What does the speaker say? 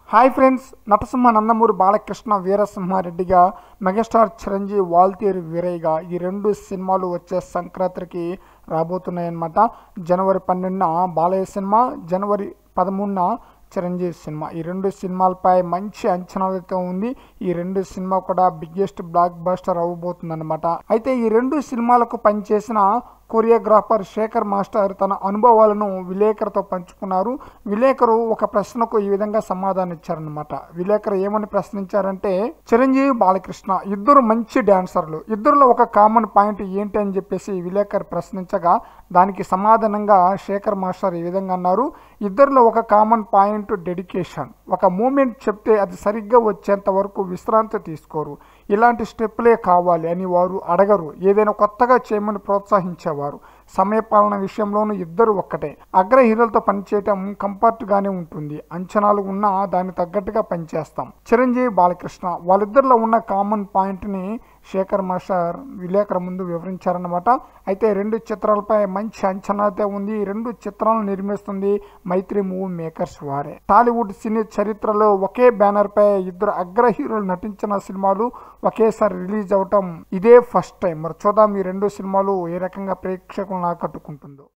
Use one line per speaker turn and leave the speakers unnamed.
hi friends Natasimha Nandamuri Balakrishna వీరసింహారెడ్డిగా megastar Chiranjeevi Waltair వీరయ్యగా ఈ రెండు సినిమాలు వచ్చే సంక్రాంతికి రాబోతున్నాయన్నమాట జనవరి పన్నెండున బాలయ్య సినిమా జనవరి పదమూడున చిరంజీవి సినిమా ఈ రెండు సినిమాలపై మంచి అంచనాలతో ఉంది ఈ రెండు సినిమా కూడా బిగ్గెస్ట్ బ్లాక్ బస్టర్ అవ్వబోతుందన్నమాట అయితే ఈ రెండు సినిమాలకు పనిచేసిన కొరియోగ్రాఫర్ శేఖర్ మాస్టర్ తన అనుభవాలను విలేకరుతో పంచుకున్నారు విలేకరు ఒక ప్రశ్నకు ఈ విధంగా సమాధానం ఇచ్చారనమాట విలేకరు ఏమని ప్రశ్నించారంటే చిరంజీవి బాలకృష్ణ ఇద్దరు మంచి డాన్సర్లు ఇద్దరులో ఒక కామన్ పాయింట్ ఏంటి అని చెప్పేసి విలేకరు ప్రశ్నించగా దానికి సమాధానంగా శేఖర్ మాస్టర్ ఈ విధంగా అన్నారు ఇద్దరిలో ఒక కామన్ పాయింట్ డెడికేషన్ ఒక మూమెంట్ చెప్తే అది సరిగ్గా వచ్చేంత వరకు విశ్రాంతి తీసుకోరు ఇలాంటి స్టెప్లే కావాలి అని వారు అడగరు ఏదైనా కొత్తగా చేయమని ప్రోత్సహించేవారు సమయపాలన విషయంలోనూ ఇద్దరు ఒక్కటే అగ్ర హీరోలతో పనిచేయటం కంఫర్ట్ గానే ఉంటుంది అంచనాలు ఉన్నా దానికి తగ్గట్టుగా పనిచేస్తాం చిరంజీవి బాలకృష్ణ వాళ్ళిద్దరిలో ఉన్న కామన్ పాయింట్ ని శేఖర్ మాస్టర్ విలేకరు ముందు వివరించారన్నమాట అయితే రెండు చిత్రాలపై మంచి అంచనాతే ఉంది ఈ రెండు చిత్రాలను నిర్మిస్తుంది మైత్రి మూవీ మేకర్స్ వారే టాలీవుడ్ సినీ చరిత్రలో ఒకే బ్యానర్ పై ఇద్దరు అగ్ర హీరోలు నటించిన సినిమాలు ఒకేసారి రిలీజ్ అవటం ఇదే ఫస్ట్ టైం మరి చూద్దాం ఈ రెండు సినిమాలు ఏ రకంగా ప్రేక్షకులను ఆకట్టుకుంటుందో